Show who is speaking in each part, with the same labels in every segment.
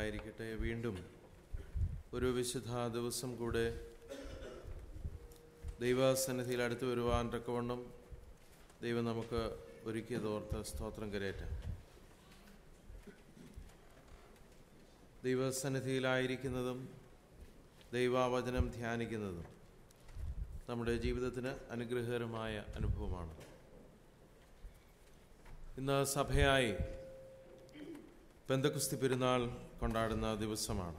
Speaker 1: ഉണ്ടായിരിക്കട്ടെ വീണ്ടും ഒരു വിശുദ്ധ ദിവസം കൂടെ ദൈവസന്നിധിയിൽ അടുത്ത് വരുവാൻ തക്കവണ്ണം ദൈവം നമുക്ക് ഒരുക്കിയതോർത്ത് സ്തോത്രം കരയറ്റാം ദൈവസന്നിധിയിലായിരിക്കുന്നതും ദൈവവചനം ധ്യാനിക്കുന്നതും നമ്മുടെ ജീവിതത്തിന് അനുഗ്രഹകരമായ അനുഭവമാണ് ഇന്ന് സഭയായി പെന്തക്കുസ്തി പെരുന്നാൾ കൊണ്ടാടുന്ന ദിവസമാണ്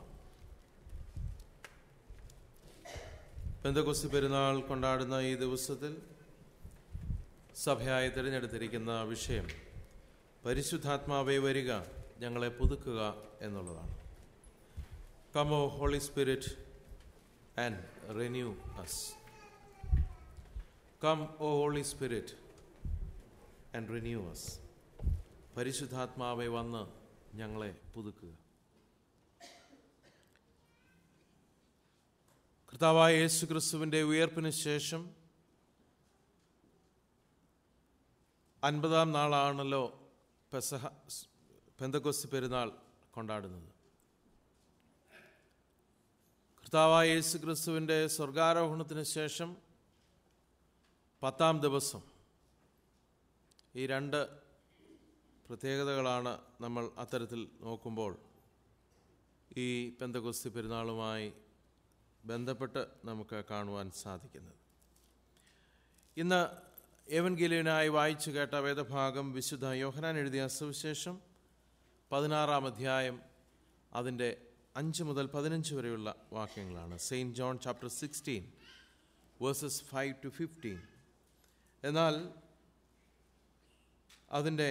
Speaker 1: പെന്തക്കുസ്തി പെരുന്നാൾ കൊണ്ടാടുന്ന ഈ ദിവസത്തിൽ സഭയായി തിരഞ്ഞെടുത്തിരിക്കുന്ന വിഷയം പരിശുദ്ധാത്മാവെ വരിക ഞങ്ങളെ പുതുക്കുക എന്നുള്ളതാണ് come O Holy Spirit and renew us come O Holy Spirit and renew us പരിശുദ്ധാത്മാവെ വന്ന് ഞങ്ങളെ പുതുക്കുക കർത്താവായ യേശു ക്രിസ്തുവിൻ്റെ ഉയർപ്പിന് ശേഷം അൻപതാം നാളാണല്ലോ പെസഹ പെന്തക്കൊസ് പെരുന്നാൾ കൊണ്ടാടുന്നത് കർത്താവായ യേശു ക്രിസ്തുവിൻ്റെ സ്വർഗാരോഹണത്തിന് ശേഷം പത്താം ദിവസം ഈ രണ്ട് പ്രത്യേകതകളാണ് നമ്മൾ അത്തരത്തിൽ നോക്കുമ്പോൾ ഈ പെന്തകൊസ്തി പെരുന്നാളുമായി ബന്ധപ്പെട്ട് നമുക്ക് കാണുവാൻ സാധിക്കുന്നത് ഇന്ന് ഏവൻഗീലിയനായി വായിച്ചു കേട്ട വേദഭാഗം വിശുദ്ധ യോഹനാൻ എഴുതിയ സുവിശേഷം പതിനാറാം അധ്യായം അതിൻ്റെ അഞ്ച് മുതൽ പതിനഞ്ച് വരെയുള്ള വാക്യങ്ങളാണ് Saint John chapter sixteen verses five to fifteen എന്നാൽ അതിൻ്റെ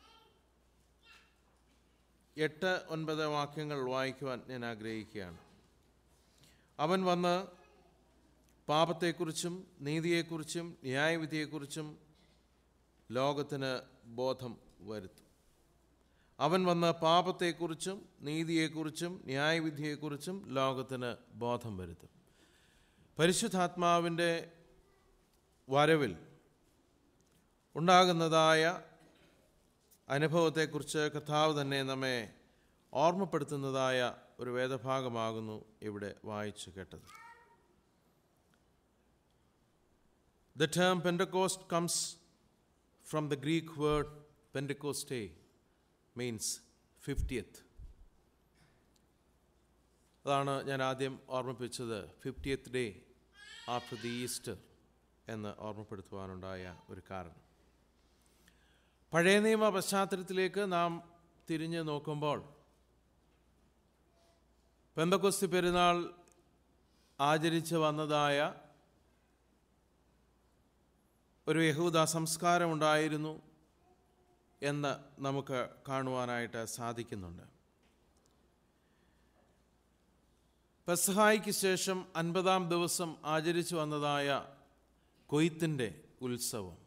Speaker 1: എട്ട് ഒൻപത് വാക്യങ്ങൾ വായിക്കുവാൻ ഞാൻ ആഗ്രഹിക്കുകയാണ് അവൻ വന്ന് പാപത്തെക്കുറിച്ചും നീതിയെക്കുറിച്ചും ന്യായവിധിയെക്കുറിച്ചും ലോകത്തിന് ബോധം വരുത്തും അവൻ വന്ന് പാപത്തെക്കുറിച്ചും നീതിയെക്കുറിച്ചും ന്യായവിധിയെക്കുറിച്ചും ലോകത്തിന് ബോധം വരുത്തും പരിശുദ്ധാത്മാവിൻ്റെ വരവിൽ ഉണ്ടാകുന്നതായ അനുഭവത്തെക്കുറിച്ച് കർത്താവ് തന്നെ നമ്മെ ഓർമ്മപ്പെടുത്തുന്നതായ ഒരു വേദഭാഗമാകുന്നു ഇവിടെ വായിച്ചു കേട്ടത് the term Pentecost comes from the Greek word pentecoste means fiftieth അതാണ് ഞാൻ ആദ്യം ഓർമ്മിപ്പിച്ചത് fiftieth day after the Easter എന്ന് ഓർമ്മപ്പെടുത്തുവാനുണ്ടായ ഒരു കാരണം പഴയ നിയമ പശ്ചാത്തലത്തിലേക്ക് നാം തിരിഞ്ഞു നോക്കുമ്പോൾ പെന്തക്കൊസ്തി പെരുന്നാൾ ആചരിച്ച് വന്നതായ ഒരു യഹൂദ സംസ്കാരമുണ്ടായിരുന്നു എന്ന് നമുക്ക് കാണുവാനായിട്ട് സാധിക്കുന്നുണ്ട് പെസഹായിക്ക് ശേഷം അൻപതാം ദിവസം ആചരിച്ചു വന്നതായ കൊയ്ത്തിൻ്റെ ഉത്സവം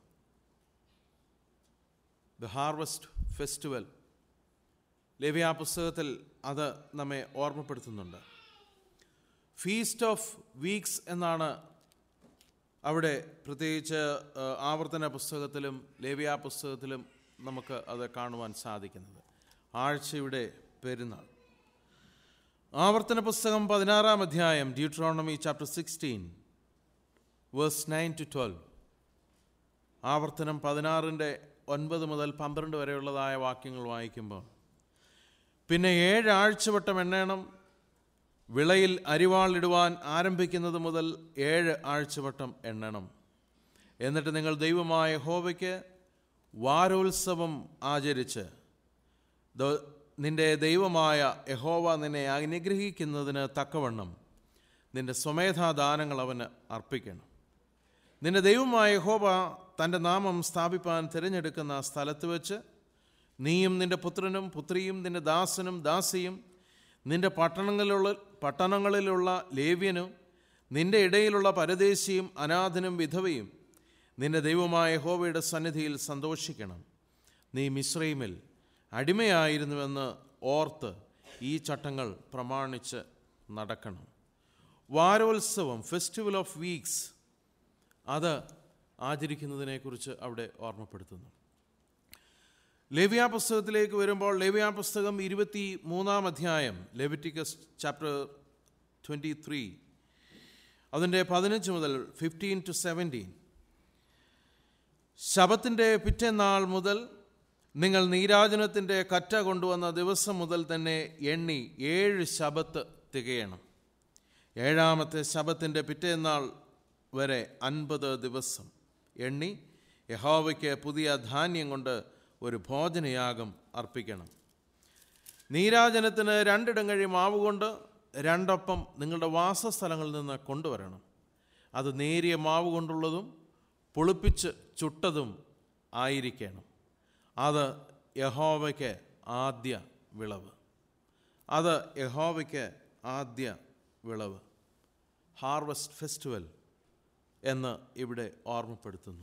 Speaker 1: ദ ഹാർവസ്റ്റ് ഫെസ്റ്റിവൽ ലേവ്യ പുസ്തകത്തിൽ അത് നമ്മെ ഓർമ്മപ്പെടുത്തുന്നുണ്ട് ഫീസ്റ്റ് ഓഫ് വീക്സ് എന്നാണ് അവിടെ പ്രത്യേകിച്ച് ആവർത്തന പുസ്തകത്തിലും ലേവ്യ പുസ്തകത്തിലും നമുക്ക് അത് കാണുവാൻ സാധിക്കുന്നത് ആഴ്ചയുടെ പെരുന്നാൾ ആവർത്തന പുസ്തകം പതിനാറാം അധ്യായം Deuteronomy chapter sixteen verse nine to twelve ആവർത്തനം പതിനാറിൻ്റെ ഒൻപത് മുതൽ പന്ത്രണ്ട് വരെയുള്ളതായ വാക്യങ്ങൾ വായിക്കുമ്പോൾ പിന്നെ ഏഴ് ആഴ്ചവട്ടം എണ്ണണം വിളയിൽ അരിവാളിടുവാൻ ആരംഭിക്കുന്നത് മുതൽ ഏഴ് ആഴ്ചവട്ടം എണ്ണണം എന്നിട്ട് നിങ്ങൾ ദൈവമായ ഹോവയ്ക്ക് വാരോത്സവം ആചരിച്ച് നിന്റെ ദൈവമായ യഹോവ നിന്നെ അനുഗ്രഹിക്കുന്നതിന് തക്കവണ്ണം നിന്റെ സ്വമേധാദാനങ്ങൾ അവന് അർപ്പിക്കണം നിന്റെ ദൈവമായ യഹോവ തൻ്റെ നാമം സ്ഥാപിപ്പാൻ തിരഞ്ഞെടുക്കുന്ന സ്ഥലത്ത് വെച്ച് നീയും നിന്റെ പുത്രനും പുത്രിയും നിന്റെ ദാസനും ദാസിയും നിന്റെ പട്ടണങ്ങളിലുള്ള പട്ടണങ്ങളിലുള്ള ലേവ്യനും നിന്റെ ഇടയിലുള്ള പരദേശിയും അനാഥനും വിധവയും നിന്റെ ദൈവമായ യഹോവയുടെ സന്നിധിയിൽ സന്തോഷിക്കണം നീ മിശ്രൈമിൽ അടിമയായിരുന്നുവെന്ന് ഓർത്ത് ഈ ചട്ടങ്ങൾ പ്രമാണിച്ച് നടക്കണം വാരോത്സവം ഫെസ്റ്റിവൽ ഓഫ് വീക്സ് അത് ആചരിക്കുന്നതിനെക്കുറിച്ച് അവിടെ ഓർമ്മപ്പെടുത്തുന്നു ലേവ്യ പുസ്തകത്തിലേക്ക് വരുമ്പോൾ ലേവ്യ പുസ്തകം ഇരുപത്തി മൂന്നാം അധ്യായം ലെവിറ്റിക്കസ് ചാപ്റ്റർ ട്വൻറ്റി ത്രീ അതിൻ്റെ പതിനഞ്ച് മുതൽ ഫിഫ്റ്റീൻ ടു സെവൻറ്റീൻ ശബത്തിൻ്റെ പിറ്റേന്നാൾ മുതൽ നിങ്ങൾ നീരാജനത്തിൻ്റെ കറ്റ കൊണ്ടുവന്ന ദിവസം മുതൽ തന്നെ എണ്ണി ഏഴ് ശബത്ത് തികയണം ഏഴാമത്തെ ശബത്തിൻ്റെ പിറ്റേന്നാൾ വരെ അൻപത് ദിവസം എണ്ണി യഹോവയ്ക്ക് പുതിയ ധാന്യം കൊണ്ട് ഒരു ഭോജനയാഗം അർപ്പിക്കണം നീരാജനത്തിന് രണ്ടിടം കഴി മാവ് കൊണ്ട് രണ്ടൊപ്പം നിങ്ങളുടെ വാസസ്ഥലങ്ങളിൽ നിന്ന് കൊണ്ടുവരണം അത് നേരിയ മാവ് കൊണ്ടുള്ളതും പുളിപ്പിച്ച് ചുട്ടതും ആയിരിക്കണം അത് യഹോവയ്ക്ക് ആദ്യ വിളവ് അത് യഹോവയ്ക്ക് ആദ്യ വിളവ് ഹാർവസ്റ്റ് ഫെസ്റ്റിവൽ എന്ന് ഇവിടെ ഓർമ്മപ്പെടുത്തുന്നു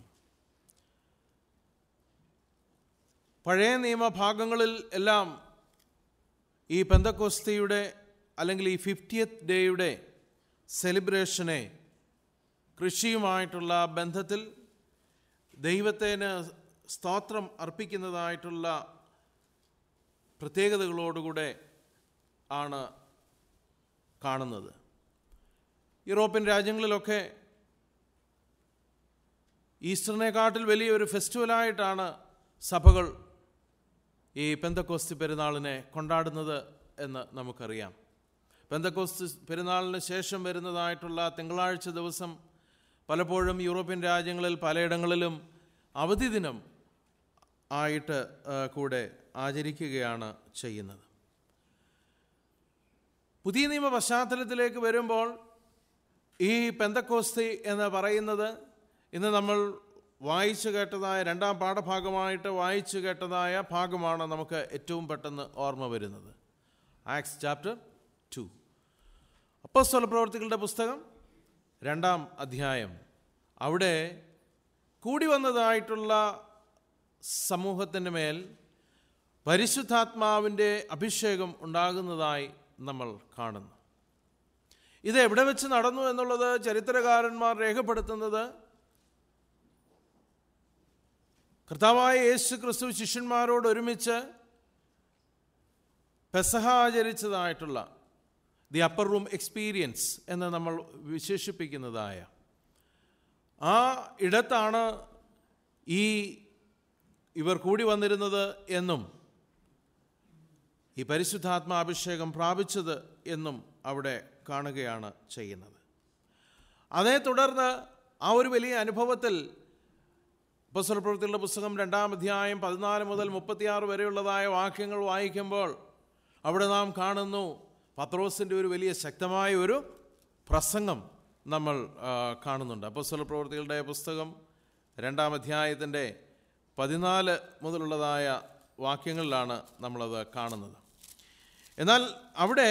Speaker 1: പഴയ നിയമഭാഗങ്ങളിൽ എല്ലാം ഈ പെന്തക്കോസ്തിയുടെ അല്ലെങ്കിൽ ഈ ഫിഫ്റ്റിയത്ത് ഡേയുടെ സെലിബ്രേഷനെ കൃഷിയുമായിട്ടുള്ള ബന്ധത്തിൽ ദൈവത്തിന് സ്തോത്രം അർപ്പിക്കുന്നതായിട്ടുള്ള പ്രത്യേകതകളോടുകൂടെ ആണ് കാണുന്നത് യൂറോപ്യൻ രാജ്യങ്ങളിലൊക്കെ ഈസ്റ്ററിനെക്കാട്ടിൽ വലിയൊരു ഫെസ്റ്റിവലായിട്ടാണ് സഭകൾ ഈ പെന്തക്കോസ്തി പെരുന്നാളിനെ കൊണ്ടാടുന്നത് എന്ന് നമുക്കറിയാം പെന്തക്കോസ്തി പെരുന്നാളിന് ശേഷം വരുന്നതായിട്ടുള്ള തിങ്കളാഴ്ച ദിവസം പലപ്പോഴും യൂറോപ്യൻ രാജ്യങ്ങളിൽ പലയിടങ്ങളിലും അവധി ദിനം ആയിട്ട് ആ, കൂടെ ആചരിക്കുകയാണ് ചെയ്യുന്നത് പുതിയ നിയമ പശ്ചാത്തലത്തിലേക്ക് വരുമ്പോൾ ഈ പെന്തക്കോസ്തി എന്ന് പറയുന്നത് ഇന്ന് നമ്മൾ വായിച്ചു കേട്ടതായ രണ്ടാം പാഠഭാഗമായിട്ട് വായിച്ചു കേട്ടതായ ഭാഗമാണ് നമുക്ക് ഏറ്റവും പെട്ടെന്ന് ഓർമ്മ വരുന്നത് ആക്സ് ചാപ്റ്റർ ടു അപ്പസ്വല പ്രവർത്തികളുടെ പുസ്തകം രണ്ടാം അധ്യായം അവിടെ കൂടി വന്നതായിട്ടുള്ള സമൂഹത്തിൻ്റെ മേൽ പരിശുദ്ധാത്മാവിൻ്റെ അഭിഷേകം ഉണ്ടാകുന്നതായി നമ്മൾ കാണുന്നു ഇത് എവിടെ വെച്ച് നടന്നു എന്നുള്ളത് ചരിത്രകാരന്മാർ രേഖപ്പെടുത്തുന്നത് കർത്താവായ യേശു ക്രിസ്തു ശിഷ്യന്മാരോട് ഒരുമിച്ച് പെസഹ ആചരിച്ചതായിട്ടുള്ള ദി അപ്പർ റൂം എക്സ്പീരിയൻസ് എന്ന് നമ്മൾ വിശേഷിപ്പിക്കുന്നതായ ആ ഇടത്താണ് ഈ ഇവർ കൂടി വന്നിരുന്നത് എന്നും ഈ പരിശുദ്ധാത്മാഭിഷേകം പ്രാപിച്ചത് എന്നും അവിടെ കാണുകയാണ് ചെയ്യുന്നത് അതേ തുടർന്ന് ആ ഒരു വലിയ അനുഭവത്തിൽ അപ്പസ്വല പ്രവൃത്തികളുടെ പുസ്തകം രണ്ടാം അധ്യായം പതിനാല് മുതൽ മുപ്പത്തിയാറ് വരെയുള്ളതായ വാക്യങ്ങൾ വായിക്കുമ്പോൾ അവിടെ നാം കാണുന്നു പത്രോസിൻ്റെ ഒരു വലിയ ശക്തമായ ഒരു പ്രസംഗം നമ്മൾ ആ, കാണുന്നുണ്ട് അപ്പസ്വല പ്രവൃത്തികളുടെ പുസ്തകം രണ്ടാം അധ്യായത്തിൻ്റെ പതിനാല് മുതലുള്ളതായ വാക്യങ്ങളിലാണ് നമ്മളത് കാണുന്നത് എന്നാൽ അവിടെ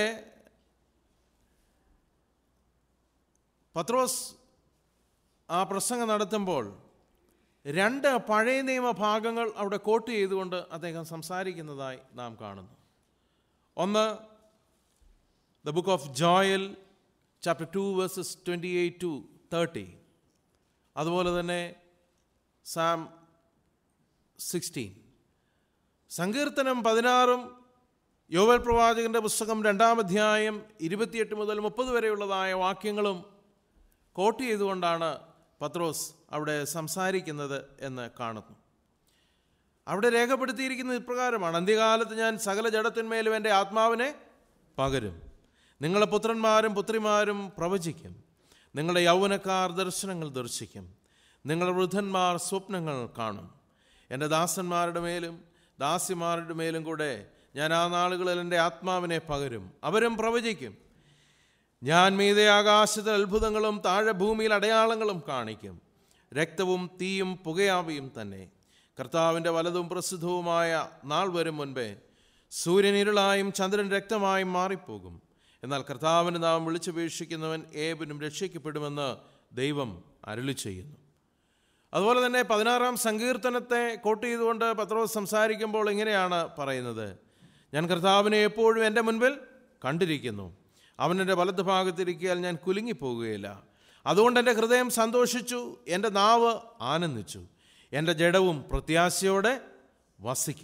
Speaker 1: പത്രോസ് ആ പ്രസംഗം നടത്തുമ്പോൾ രണ്ട് പഴയ നിയമ ഭാഗങ്ങൾ അവിടെ കോട്ട് ചെയ്തുകൊണ്ട് അദ്ദേഹം സംസാരിക്കുന്നതായി നാം കാണുന്നു ഒന്ന് the book of Joel chapter two verses twenty eight to thirty അതുപോലെ തന്നെ സാം സിക്സ്റ്റീൻ സങ്കീർത്തനം പതിനാറും യോവൽ പ്രവാചകന്റെ പുസ്തകം രണ്ടാം അധ്യായം ഇരുപത്തിയെട്ട് മുതൽ മുപ്പത് വരെയുള്ളതായ വാക്യങ്ങളും കോട്ട് ചെയ്തുകൊണ്ടാണ് പത്രോസ് അവിടെ സംസാരിക്കുന്നത് എന്ന് കാണുന്നു അവിടെ രേഖപ്പെടുത്തിയിരിക്കുന്നത് ഇപ്രകാരമാണ് അന്ത്യകാലത്ത് ഞാൻ സകല ജഡത്തിന്മേലും എൻ്റെ ആത്മാവിനെ പകരും നിങ്ങളുടെ പുത്രന്മാരും പുത്രിമാരും പ്രവചിക്കും നിങ്ങളുടെ യൗവനക്കാർ ദർശനങ്ങൾ ദർശിക്കും നിങ്ങളുടെ വൃദ്ധന്മാർ സ്വപ്നങ്ങൾ കാണും എൻ്റെ ദാസന്മാരുടെ മേലും ദാസിമാരുടെ മേലും കൂടെ ഞാൻ ആ നാളുകളിൽ എൻ്റെ ആത്മാവിനെ പകരും അവരും പ്രവചിക്കും ഞാൻ മീതെ ആകാശത്തിൽ അത്ഭുതങ്ങളും താഴെ ഭൂമിയിൽ അടയാളങ്ങളും കാണിക്കും രക്തവും തീയും പുകയാവിയും തന്നെ കർത്താവിൻ്റെ വലതും പ്രസിദ്ധവുമായ നാൾ വരും മുൻപേ സൂര്യൻ ഇരുളായും ചന്ദ്രൻ രക്തമായും മാറിപ്പോകും എന്നാൽ കർത്താവിന് നാം വിളിച്ചപേക്ഷിക്കുന്നവൻ ഏവനും രക്ഷിക്കപ്പെടുമെന്ന് ദൈവം അരുളി ചെയ്യുന്നു അതുപോലെ തന്നെ പതിനാറാം സങ്കീർത്തനത്തെ കോട്ട് ചെയ്തുകൊണ്ട് പത്രോസ് സംസാരിക്കുമ്പോൾ ഇങ്ങനെയാണ് പറയുന്നത് ഞാൻ കർത്താവിനെ എപ്പോഴും എൻ്റെ മുൻപിൽ കണ്ടിരിക്കുന്നു അവൻ എൻ്റെ വലത് ഭാഗത്തിരിക്കിയാൽ ഞാൻ കുലുങ്ങിപ്പോകുകയില്ല അതുകൊണ്ട് എൻ്റെ ഹൃദയം സന്തോഷിച്ചു എൻ്റെ നാവ് ആനന്ദിച്ചു എൻ്റെ ജഡവും പ്രത്യാശയോടെ വസിക്കും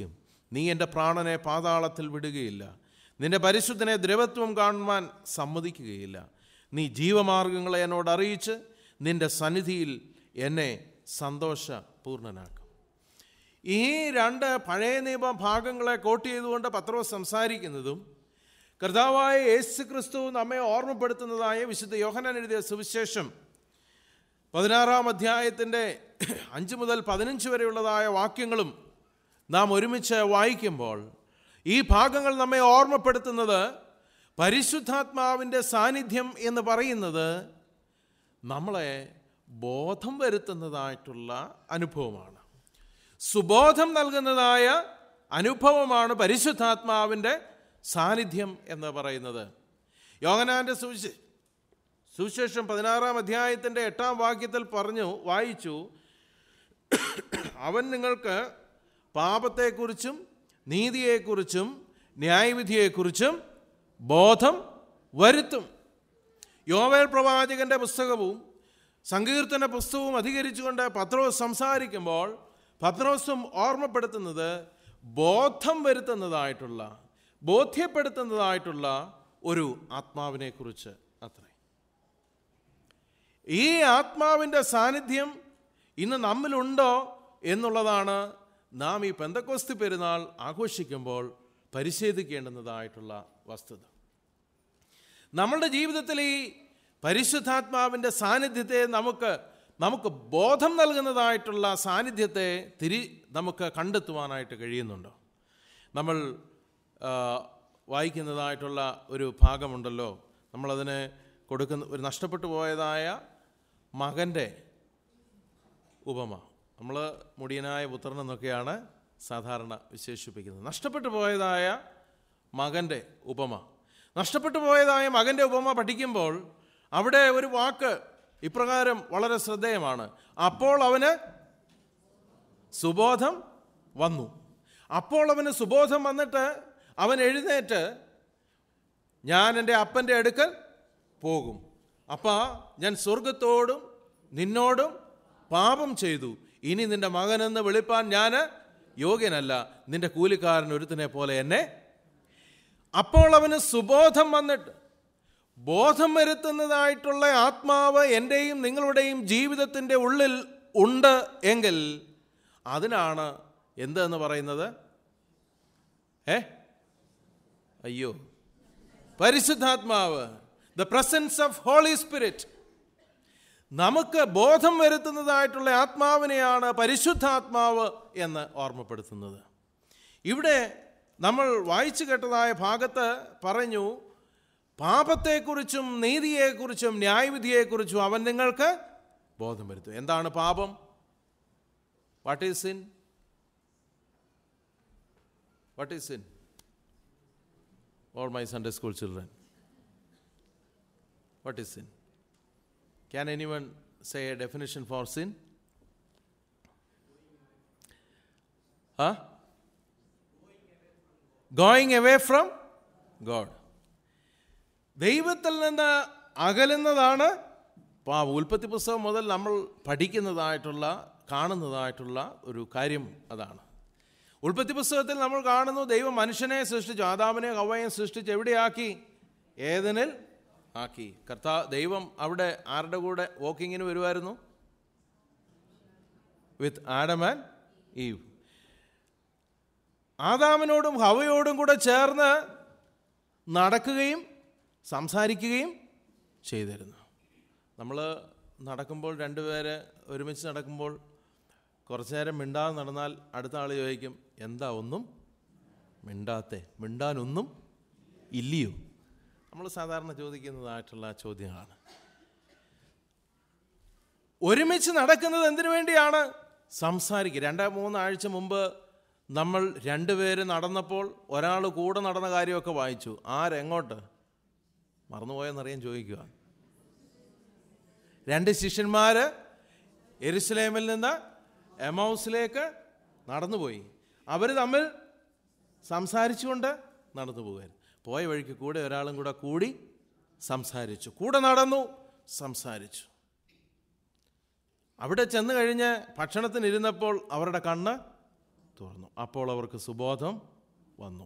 Speaker 1: നീ എൻ്റെ പ്രാണനെ പാതാളത്തിൽ വിടുകയില്ല നിന്റെ പരിശുദ്ധനെ ദ്രവത്വം കാണുവാൻ സമ്മതിക്കുകയില്ല നീ ജീവമാർഗങ്ങളെ എന്നോട് അറിയിച്ച് നിന്റെ സന്നിധിയിൽ എന്നെ സന്തോഷപൂർണനാക്കും ഈ രണ്ട് പഴയ നിയമ ഭാഗങ്ങളെ കോട്ട് ചെയ്തുകൊണ്ട് പത്രോസ് സംസാരിക്കുന്നതും കർത്താവായ യേശു ക്രിസ്തു നമ്മെ ഓർമ്മപ്പെടുത്തുന്നതായ വിശുദ്ധ യോഹനാൻ എഴുതിയ സുവിശേഷം പതിനാറാം അധ്യായത്തിൻ്റെ അഞ്ച് മുതൽ പതിനഞ്ച് വരെയുള്ളതായ വാക്യങ്ങളും നാം ഒരുമിച്ച് വായിക്കുമ്പോൾ ഈ ഭാഗങ്ങൾ നമ്മെ ഓർമ്മപ്പെടുത്തുന്നത് പരിശുദ്ധാത്മാവിൻ്റെ സാന്നിധ്യം എന്ന് പറയുന്നത് നമ്മളെ ബോധം വരുത്തുന്നതായിട്ടുള്ള അനുഭവമാണ് സുബോധം നൽകുന്നതായ അനുഭവമാണ് പരിശുദ്ധാത്മാവിൻ്റെ സാന്നിധ്യം എന്ന് പറയുന്നത് യോഗനാൻ്റെ സുവിശേ സുവിശേഷം പതിനാറാം അധ്യായത്തിൻ്റെ എട്ടാം വാക്യത്തിൽ പറഞ്ഞു വായിച്ചു അവൻ നിങ്ങൾക്ക് പാപത്തെക്കുറിച്ചും നീതിയെക്കുറിച്ചും ന്യായവിധിയെക്കുറിച്ചും ബോധം വരുത്തും യോവേൽ പ്രവാചകന്റെ പുസ്തകവും സങ്കീർത്തന പുസ്തകവും അധികരിച്ചുകൊണ്ട് പത്രോസ് സംസാരിക്കുമ്പോൾ പത്രോസും ഓർമ്മപ്പെടുത്തുന്നത് ബോധം വരുത്തുന്നതായിട്ടുള്ള ബോധ്യപ്പെടുത്തുന്നതായിട്ടുള്ള ഒരു ആത്മാവിനെക്കുറിച്ച് അത്രേ ഈ ആത്മാവിൻ്റെ സാന്നിധ്യം ഇന്ന് നമ്മിലുണ്ടോ എന്നുള്ളതാണ് നാം ഈ പെന്തക്കോസ്തി പെരുന്നാൾ ആഘോഷിക്കുമ്പോൾ പരിശോധിക്കേണ്ടുന്നതായിട്ടുള്ള വസ്തുത നമ്മളുടെ ജീവിതത്തിൽ ഈ പരിശുദ്ധാത്മാവിൻ്റെ സാന്നിധ്യത്തെ നമുക്ക് നമുക്ക് ബോധം നൽകുന്നതായിട്ടുള്ള സാന്നിധ്യത്തെ തിരി നമുക്ക് കണ്ടെത്തുവാനായിട്ട് കഴിയുന്നുണ്ടോ നമ്മൾ ആ, വായിക്കുന്നതായിട്ടുള്ള ഒരു ഭാഗമുണ്ടല്ലോ നമ്മളതിന് കൊടുക്കുന്ന ഒരു നഷ്ടപ്പെട്ടു പോയതായ മകൻ്റെ ഉപമ നമ്മൾ മുടിയനായ പുത്രൻ എന്നൊക്കെയാണ് സാധാരണ വിശേഷിപ്പിക്കുന്നത് നഷ്ടപ്പെട്ടു പോയതായ മകൻ്റെ ഉപമ നഷ്ടപ്പെട്ടു പോയതായ മകൻ്റെ ഉപമ പഠിക്കുമ്പോൾ അവിടെ ഒരു വാക്ക് ഇപ്രകാരം വളരെ ശ്രദ്ധേയമാണ് അപ്പോൾ അവന് സുബോധം വന്നു അപ്പോൾ അവന് സുബോധം വന്നിട്ട് അവൻ എഴുന്നേറ്റ് ഞാൻ എൻ്റെ അപ്പൻ്റെ അടുക്കൽ പോകും അപ്പാ ഞാൻ സ്വർഗത്തോടും നിന്നോടും പാപം ചെയ്തു ഇനി നിന്റെ മകനെന്ന് വിളിപ്പാൻ ഞാൻ യോഗ്യനല്ല നിന്റെ കൂലിക്കാരൻ ഒരുത്തിനെ പോലെ എന്നെ അപ്പോൾ അവന് സുബോധം വന്നിട്ട് ബോധം വരുത്തുന്നതായിട്ടുള്ള ആത്മാവ് എൻ്റെയും നിങ്ങളുടെയും ജീവിതത്തിൻ്റെ ഉള്ളിൽ ഉണ്ട് എങ്കിൽ അതിനാണ് എന്തെന്ന് പറയുന്നത് ഏ അയ്യോ പരിശുദ്ധാത്മാവ് the presence of Holy Spirit നമുക്ക് ബോധം വരുത്തുന്നതായിട്ടുള്ള ആത്മാവിനെയാണ് പരിശുദ്ധാത്മാവ് എന്ന് ഓർമ്മപ്പെടുത്തുന്നത് ഇവിടെ നമ്മൾ വായിച്ചു കേട്ടതായ ഭാഗത്ത് പറഞ്ഞു പാപത്തെക്കുറിച്ചും നീതിയെക്കുറിച്ചും ന്യായവിധിയെക്കുറിച്ചും അവൻ നിങ്ങൾക്ക് ബോധം വരുത്തും എന്താണ് പാപം what is sin what is sin all my Sunday school children what is sin Can anyone say a definition for sin? Huh? Going away from God. ദൈവത്തിൽ നിന്ന് അകലുന്നതാണ് പാപം ഉൽപ്പത്തി പുസ്തകം മുതൽ നമ്മൾ പഠിക്കുന്നതായിട്ടുള്ള കാണുന്നതായിട്ടുള്ള ഒരു കാര്യം അതാണ് ഉൽപ്പത്തി പുസ്തകത്തിൽ നമ്മൾ കാണുന്നു ദൈവം മനുഷ്യനെ സൃഷ്ടിച്ചു ആദാമിനെ ഹവയെ സൃഷ്ടിച്ച് എവിടെയാക്കി ഏതനിൽ ആക്കി കർത്താ ദൈവം അവിടെ ആരുടെ കൂടെ വോക്കിങ്ങിന് വരുമായിരുന്നു വിത്ത് ആഡം ആൻഡ് ഈവ് ആദാമിനോടും ഹവയോടും കൂടെ ചേർന്ന് നടക്കുകയും സംസാരിക്കുകയും ചെയ്തിരുന്നു നമ്മൾ നടക്കുമ്പോൾ രണ്ടുപേര് ഒരുമിച്ച് നടക്കുമ്പോൾ കുറച്ചു നേരം മിണ്ടാതെ നടന്നാൽ അടുത്ത ആൾ ചോദിക്കും എന്താ ഒന്നും മിണ്ടാത്തെ മിണ്ടാനൊന്നും ഇല്ലയോ നമ്മൾ സാധാരണ ചോദിക്കുന്നതായിട്ടുള്ള ചോദ്യങ്ങളാണ് ഒരുമിച്ച് നടക്കുന്നത് എന്തിനു വേണ്ടിയാണ് സംസാരിക്കുക രണ്ട് മൂന്നാഴ്ച മുമ്പ് നമ്മൾ രണ്ടുപേര് നടന്നപ്പോൾ ഒരാൾ കൂടെ നടന്ന കാര്യമൊക്കെ വായിച്ചു ആരെങ്ങോട്ട് മറന്നുപോയെന്നറിയാൻ ചോദിക്കുക രണ്ട് ശിഷ്യന്മാർ എരുസലേമിൽ നിന്ന് എമൗസിലേക്ക് നടന്നുപോയി അവർ തമ്മിൽ സംസാരിച്ചുകൊണ്ട് നടന്നു പോകുമായിരുന്നു പോയ വഴിക്ക് കൂടെ ഒരാളും കൂടെ കൂടി സംസാരിച്ചു കൂടെ നടന്നു സംസാരിച്ചു അവിടെ ചെന്ന് കഴിഞ്ഞ് ഭക്ഷണത്തിന് ഇരുന്നപ്പോൾ അവരുടെ കണ്ണ് തുറന്നു അപ്പോൾ അവർക്ക് സുബോധം വന്നു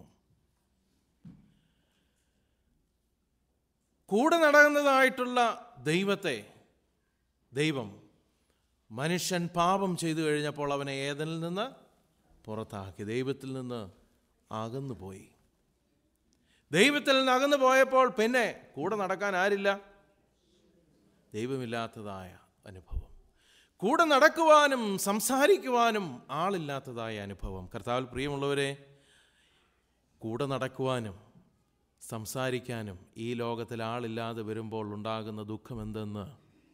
Speaker 1: കൂടെ നടക്കുന്നതായിട്ടുള്ള ദൈവത്തെ ദൈവം മനുഷ്യൻ പാപം ചെയ്തു കഴിഞ്ഞപ്പോൾ അവനെ ഏതനിൽ നിന്ന് പുറത്താക്കി ദൈവത്തിൽ നിന്ന് അകന്നു പോയി ദൈവത്തിൽ നിന്ന് അകന്നു പോയപ്പോൾ പിന്നെ കൂടെ നടക്കാൻ ആരില്ല ദൈവമില്ലാത്തതായ അനുഭവം കൂടെ നടക്കുവാനും സംസാരിക്കുവാനും ആളില്ലാത്തതായ അനുഭവം കർത്താവിൽ പ്രിയമുള്ളവരെ കൂടെ നടക്കുവാനും സംസാരിക്കാനും ഈ ലോകത്തിൽ ആളില്ലാതെ വരുമ്പോൾ ഉണ്ടാകുന്ന ദുഃഖം എന്തെന്ന്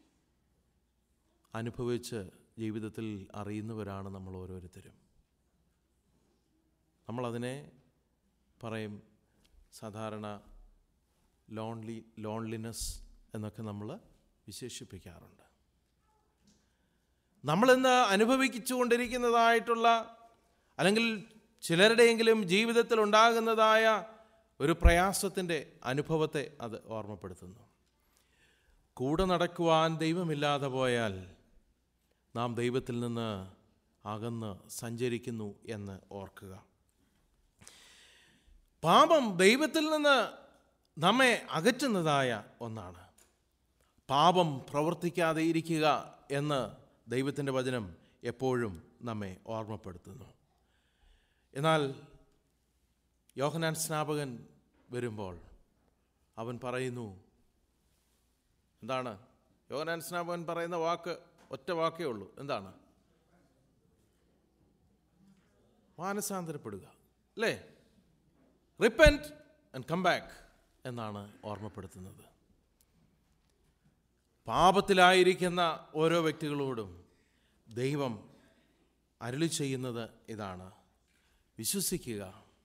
Speaker 1: അനുഭവിച്ച് ജീവിതത്തിൽ അറിയുന്നവരാണ് നമ്മൾ ഓരോരുത്തരും നമ്മളതിനെ പറയും സാധാരണ ലോൺലി ലോൺലിനെസ് എന്നൊക്കെ നമ്മൾ വിശേഷിപ്പിക്കാറുണ്ട് നമ്മളിന്ന് അനുഭവിച്ചുകൊണ്ടിരിക്കുന്നതായിട്ടുള്ള അല്ലെങ്കിൽ ചിലരുടെയെങ്കിലും ജീവിതത്തിൽ ഉണ്ടാകുന്നതായ ഒരു പ്രയാസത്തിൻ്റെ അനുഭവത്തെ അത് ഓർമ്മപ്പെടുത്തുന്നു കൂടെ നടക്കുവാൻ ദൈവമില്ലാതെ പോയാൽ നാം ദൈവത്തിൽ നിന്ന് അകന്ന് സഞ്ചരിക്കുന്നു എന്ന് ഓർക്കുക പാപം ദൈവത്തിൽ നിന്ന് നമ്മെ അകറ്റുന്നതായ ഒന്നാണ് പാപം പ്രവർത്തിക്കാതെ ഇരിക്കുക എന്ന് ദൈവത്തിൻ്റെ വചനം എപ്പോഴും നമ്മെ ഓർമ്മപ്പെടുത്തുന്നു എന്നാൽ യോഹനാൻ സ്നാപകൻ വരുമ്പോൾ അവൻ പറയുന്നു എന്താണ് യോഹനാൻ സ്നാപകൻ പറയുന്ന വാക്ക് ഒറ്റ വാക്കേ ഉള്ളൂ എന്താണ് മാനസാന്തരപ്പെടുക അല്ലേ റിപ്പൻറ്റ് ആൻഡ് കം ബാക്ക് എന്നാണ് ഓർമ്മപ്പെടുത്തുന്നത് പാപത്തിലായിരിക്കുന്ന ഓരോ വ്യക്തികളോടും ദൈവം അരുളി ചെയ്യുന്നത് ഇതാണ് വിശ്വസിക്കുക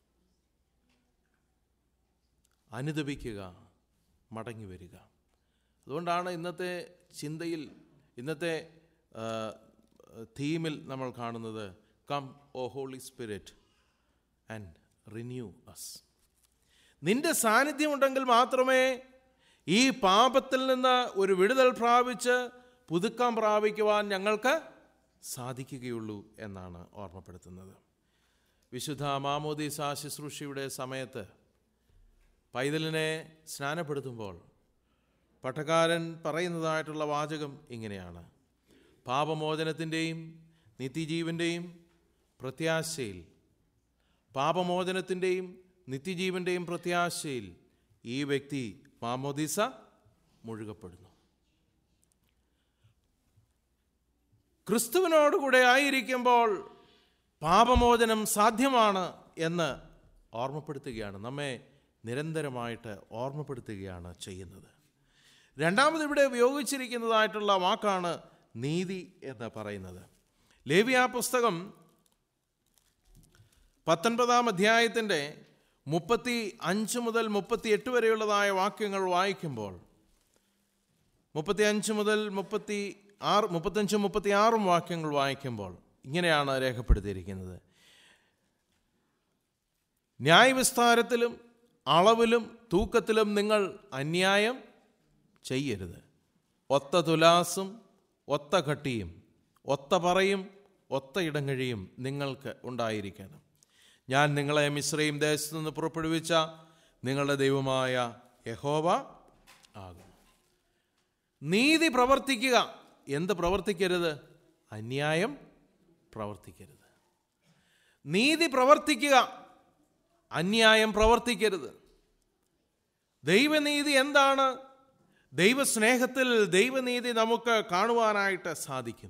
Speaker 1: അനുദപിക്കുക മടങ്ങി വരിക അതുകൊണ്ടാണ് ഇന്നത്തെ ചിന്തയിൽ ഇന്നത്തെ ആ, തീമിൽ നമ്മൾ കാണുന്നത് come O Holy Spirit and renew us നിന്റെ സാന്നിധ്യമുണ്ടെങ്കിൽ മാത്രമേ ഈ പാപത്തിൽ നിന്ന് ഒരു വിടുതൽ പ്രാപിച്ച് പുതുക്കം പ്രാപിക്കുവാൻ ഞങ്ങൾക്ക് സാധിക്കുകയുള്ളൂ എന്നാണ് ഓർമ്മപ്പെടുത്തുന്നത് വിശുദ്ധ മാമോദീസ ശുശ്രൂഷയുടെ സമയത്ത് പൈതലിനെ സ്നാനപ്പെടുത്തുമ്പോൾ പട്ടക്കാരൻ പറയുന്നതായിട്ടുള്ള വാചകം ഇങ്ങനെയാണ് പാപമോചനത്തിൻ്റെയും നിത്യജീവൻ്റെയും പ്രത്യാശയിൽ പാപമോചനത്തിൻ്റെയും നിത്യജീവൻ്റെയും പ്രത്യാശയിൽ ഈ വ്യക്തി മാമോദീസ മുഴുകപ്പെടുന്നു ക്രിസ്തുവിനോടുകൂടെ ആയിരിക്കുമ്പോൾ പാപമോചനം സാധ്യമാണ് എന്ന് ഓർമ്മപ്പെടുത്തുകയാണ് നമ്മെ നിരന്തരമായിട്ട് ഓർമ്മപ്പെടുത്തുകയാണ് ചെയ്യുന്നത് രണ്ടാമത് ഇവിടെ ഉപയോഗിച്ചിരിക്കുന്നതായിട്ടുള്ള വാക്കാണ് നീതി എന്ന് പറയുന്നത് ലേവിയ പുസ്തകം പത്തൊൻപതാം അധ്യായത്തിൻ്റെ മുപ്പത്തി അഞ്ച് മുതൽ മുപ്പത്തി എട്ട് വരെയുള്ളതായ വാക്യങ്ങൾ വായിക്കുമ്പോൾ മുപ്പത്തി അഞ്ച് മുതൽ മുപ്പത്തി ആറ് മുപ്പത്തഞ്ചും മുപ്പത്തി ആറും വാക്യങ്ങൾ വായിക്കുമ്പോൾ ഇങ്ങനെയാണ് രേഖപ്പെടുത്തിയിരിക്കുന്നത് ന്യായവിസ്താരത്തിലും അളവിലും തൂക്കത്തിലും നിങ്ങൾ അന്യായം ചെയ്യരുത് ഒത്ത തുലാസും ഒത്ത കട്ടിയും ഒത്ത പറയും ഒത്ത ഇടങ്ങഴിയും നിങ്ങൾക്ക് ഉണ്ടായിരിക്കണം ഞാൻ നിങ്ങളെ മിശ്രയും ദേശത്തു നിന്ന് പുറപ്പെടുവിച്ച നിങ്ങളുടെ ദൈവമായ യഹോവ ആകും നീതി പ്രവർത്തിക്കുക എന്ത് പ്രവർത്തിക്കരുത് അന്യായം പ്രവർത്തിക്കരുത് നീതി പ്രവർത്തിക്കുക അന്യായം പ്രവർത്തിക്കരുത് ദൈവനീതി എന്താണ് ദൈവസ്നേഹത്തിൽ ദൈവനീതി നമുക്ക് കാണുവാനായിട്ട് സാധിക്കും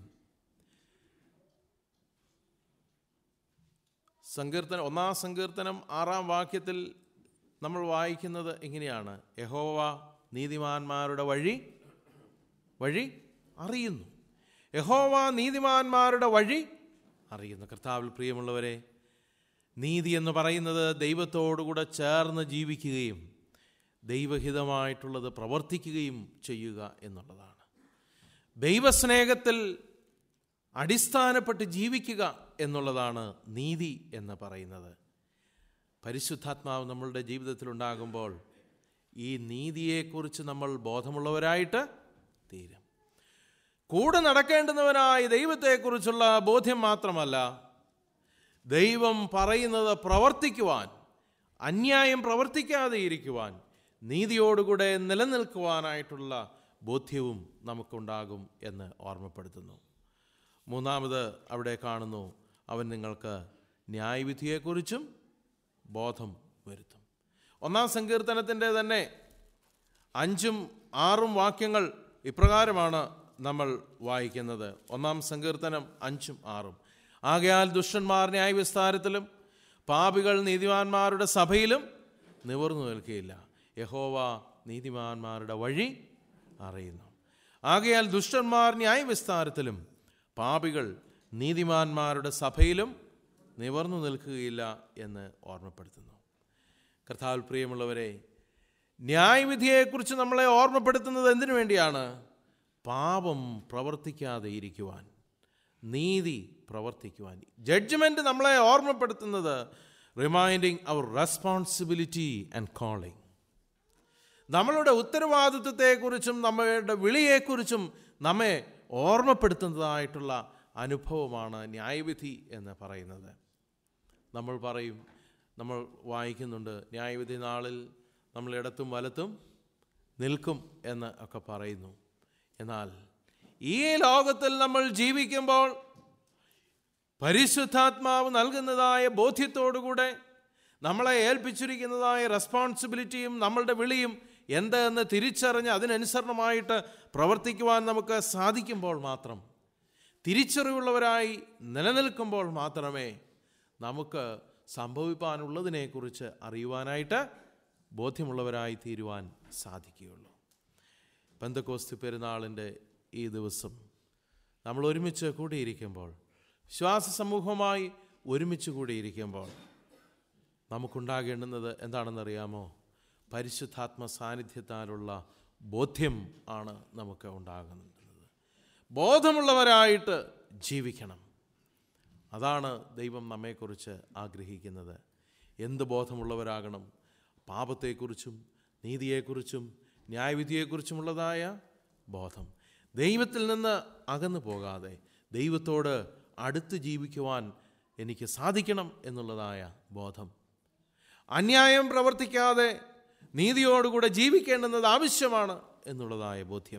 Speaker 1: സങ്കീർത്തനം ഒന്നാം സങ്കീർത്തനം ആറാം വാക്യത്തിൽ നമ്മൾ വായിക്കുന്നത് ഇങ്ങനെയാണ് യഹോവ നീതിമാന്മാരുടെ വഴി വഴി അറിയുന്നു യഹോവ നീതിമാന്മാരുടെ വഴി അറിയുന്നു കർത്താവിൽ പ്രിയമുള്ളവരെ നീതി എന്ന് പറയുന്നത് ദൈവത്തോടുകൂടെ ചേർന്ന് ജീവിക്കുകയും ദൈവഹിതമായിട്ടുള്ളത് പ്രവർത്തിക്കുകയും ചെയ്യുക എന്നുള്ളതാണ് ദൈവസ്നേഹത്തിൽ അടിസ്ഥാനപ്പെട്ട് ജീവിക്കുക എന്നുള്ളതാണ് നീതി എന്ന് പറയുന്നത് പരിശുദ്ധാത്മാവ് നമ്മളുടെ ജീവിതത്തിലുണ്ടാകുമ്പോൾ ഈ നീതിയെക്കുറിച്ച് നമ്മൾ ബോധമുള്ളവരായിട്ട് തീരും കൂടെ നടക്കേണ്ടുന്നവനായ ദൈവത്തെക്കുറിച്ചുള്ള ബോധ്യം മാത്രമല്ല ദൈവം പറയുന്നത് പ്രവർത്തിക്കുവാൻ അന്യായം പ്രവർത്തിക്കാതെ ഇരിക്കുവാൻ നീതിയോടുകൂടെ നിലനിൽക്കുവാനായിട്ടുള്ള ബോധ്യവും നമുക്കുണ്ടാകും എന്ന് ഓർമ്മപ്പെടുത്തുന്നു മൂന്നാമത് അവിടെ കാണുന്നു അവൻ നിങ്ങൾക്ക് ന്യായവിധിയെക്കുറിച്ചും ബോധം വരുത്തും ഒന്നാം സങ്കീർത്തനത്തിൻ്റെ തന്നെ അഞ്ചും ആറും വാക്യങ്ങൾ ഇപ്രകാരമാണ് നമ്മൾ വായിക്കുന്നത് ഒന്നാം സങ്കീർത്തനം അഞ്ചും ആറും ആകയാൽ ദുഷ്ടന്മാർ ന്യായവിസ്താരത്തിലും പാപികൾ നീതിമാന്മാരുടെ സഭയിലും നിവർന്നു നിൽക്കുകയില്ല യഹോവ നീതിമാന്മാരുടെ വഴി അറിയുന്നു ആകയാൽ ദുഷ്ടന്മാർ ന്യായവിസ്താരത്തിലും പാപികൾ നീതിമാന്മാരുടെ സഭയിലും നിവർന്നു നിൽക്കുകയില്ല എന്ന് ഓർമ്മപ്പെടുത്തുന്നു കർത്താവിൽ പ്രിയമുള്ളവരെ ന്യായവിധിയെക്കുറിച്ച് നമ്മളെ ഓർമ്മപ്പെടുത്തുന്നത് എന്തിനു വേണ്ടിയാണ് പാപം പ്രവർത്തിക്കാതെ ഇരിക്കുവാൻ നീതി പ്രവർത്തിക്കുവാൻ ജഡ്ജ്മെൻറ്റ് നമ്മളെ ഓർമ്മപ്പെടുത്തുന്നത് reminding our responsibility and calling നമ്മളുടെ ഉത്തരവാദിത്വത്തെക്കുറിച്ചും നമ്മളുടെ വിളിയെക്കുറിച്ചും നമ്മെ ഓർമ്മപ്പെടുത്തുന്നതായിട്ടുള്ള അനുഭവമാണ് ന്യായവിധി എന്ന് പറയുന്നത് നമ്മൾ പറയും നമ്മൾ വായിക്കുന്നുണ്ട് ന്യായവിധി നാളിൽ നമ്മൾ ഇടത്തും വലത്തും നിൽക്കും എന്ന് ഒക്കെ പറയുന്നു എന്നാൽ ഈ ലോകത്തിൽ നമ്മൾ ജീവിക്കുമ്പോൾ പരിശുദ്ധാത്മാവ് നൽകുന്നതായ ബോധ്യത്തോടുകൂടെ നമ്മളെ ഏൽപ്പിച്ചിരിക്കുന്നതായ റെസ്പോൺസിബിലിറ്റിയും നമ്മളുടെ വിളിയും എന്തെന്ന് തിരിച്ചറിഞ്ഞ് അതിനനുസരണമായിട്ട് പ്രവർത്തിക്കുവാൻ നമുക്ക് സാധിക്കുമ്പോൾ മാത്രം തിരിച്ചറിവുള്ളവരായി നിലനിൽക്കുമ്പോൾ മാത്രമേ നമുക്ക് സംഭവിപ്പാനുള്ളതിനെക്കുറിച്ച് അറിയുവാനായിട്ട് ബോധ്യമുള്ളവരായി തീരുവാൻ സാധിക്കുകയുള്ളൂ പന്തക്കോസ്തി പെരുന്നാളിൻ്റെ ഈ ദിവസം നമ്മൾ ഒരുമിച്ച് കൂടിയിരിക്കുമ്പോൾ വിശ്വാസ സമൂഹമായി ഒരുമിച്ച് കൂടിയിരിക്കുമ്പോൾ നമുക്കുണ്ടാകേണ്ടുന്നത് എന്താണെന്നറിയാമോ പരിശുദ്ധാത്മ സാന്നിധ്യത്താലുള്ള ബോധ്യം ആണ് നമുക്ക് ഉണ്ടാകുന്നത് ബോധമുള്ളവരായിട്ട് ജീവിക്കണം അതാണ് ദൈവം നമ്മെക്കുറിച്ച് ആഗ്രഹിക്കുന്നത് എന്ത് ബോധമുള്ളവരാകണം പാപത്തെക്കുറിച്ചും നീതിയെക്കുറിച്ചും ന്യായവിധിയെക്കുറിച്ചുമുള്ളതായ ബോധം ദൈവത്തിൽ നിന്ന് അകന്നു പോകാതെ ദൈവത്തോട് അടുത്ത് ജീവിക്കുവാൻ എനിക്ക് സാധിക്കണം എന്നുള്ളതായ ബോധം അന്യായം പ്രവർത്തിക്കാതെ നീതിയോടുകൂടെ ജീവിക്കേണ്ടുന്നത് ആവശ്യമാണ് എന്നുള്ളതായ ബോധ്യം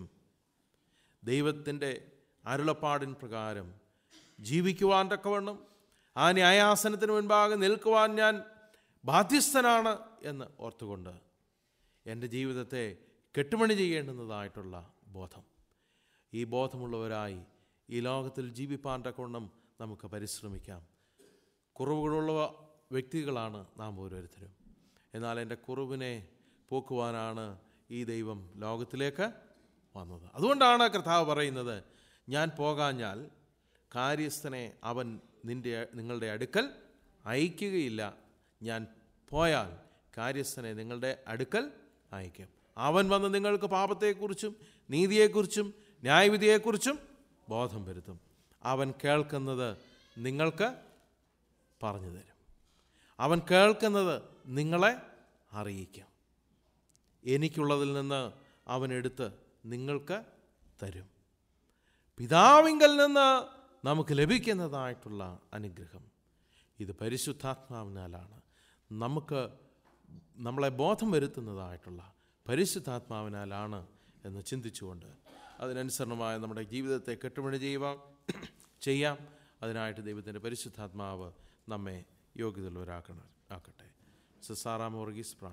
Speaker 1: ദൈവത്തിൻ്റെ അരുളപ്പാടിൻ പ്രകാരം ജീവിക്കുവാൻ തക്കവണ്ണം ആ ന്യായാസനത്തിന് മുൻപാകെ നിൽക്കുവാൻ ഞാൻ ബാധ്യസ്ഥനാണ് എന്ന് ഓർത്തുകൊണ്ട് എൻ്റെ ജീവിതത്തെ കെട്ടുമണി ചെയ്യേണ്ടുന്നതായിട്ടുള്ള ബോധം ഈ ബോധമുള്ളവരായി ഈ ലോകത്തിൽ ജീവിപ്പാൻ തക്കവണ്ണം നമുക്ക് പരിശ്രമിക്കാം കുറവുകളുള്ള വ്യക്തികളാണ് നാം ഓരോരുത്തരും എന്നാൽ എൻ്റെ കുറവിനെ പോക്കുവാനാണ് ഈ ദൈവം ലോകത്തിലേക്ക് വന്നത് അതുകൊണ്ടാണ് കർത്താവ് പറയുന്നത് ഞാൻ പോകാഞ്ഞാൽ കാര്യസ്ഥനെ അവൻ നിൻ്റെ നിങ്ങളുടെ അടുക്കൽ അയക്കുകയില്ല ഞാൻ പോയാൽ കാര്യസ്ഥനെ നിങ്ങളുടെ അടുക്കൽ അയക്കും അവൻ വന്ന് നിങ്ങൾക്ക് പാപത്തെക്കുറിച്ചും നീതിയെക്കുറിച്ചും ന്യായവിധിയെക്കുറിച്ചും ബോധം വരുത്തും അവൻ കേൾക്കുന്നത് നിങ്ങൾക്ക് പറഞ്ഞു തരും അവൻ കേൾക്കുന്നത് നിങ്ങളെ അറിയിക്കും എനിക്കുള്ളതിൽ നിന്ന് അവൻ എടുത്ത് നിങ്ങൾക്ക് തരും പിതാവിങ്കൽ നിന്ന് നമുക്ക് ലഭിക്കുന്നതായിട്ടുള്ള അനുഗ്രഹം ഇത് പരിശുദ്ധാത്മാവിനാലാണ് നമുക്ക് നമ്മളെ ബോധം വരുത്തുന്നതായിട്ടുള്ള പരിശുദ്ധാത്മാവിനാലാണ് എന്ന് ചിന്തിച്ചുകൊണ്ട് അതിനനുസരണമായ നമ്മുടെ ജീവിതത്തെ കെട്ടുമണി ചെയ്യുവാൻ ചെയ്യാം അതിനായിട്ട് ദൈവത്തിൻ്റെ പരിശുദ്ധാത്മാവ് നമ്മെ യോഗ്യതയുള്ളവരാക്കണം ആക്കട്ടെ സിസാറാം വർഗീസ് പ്രാർത്ഥന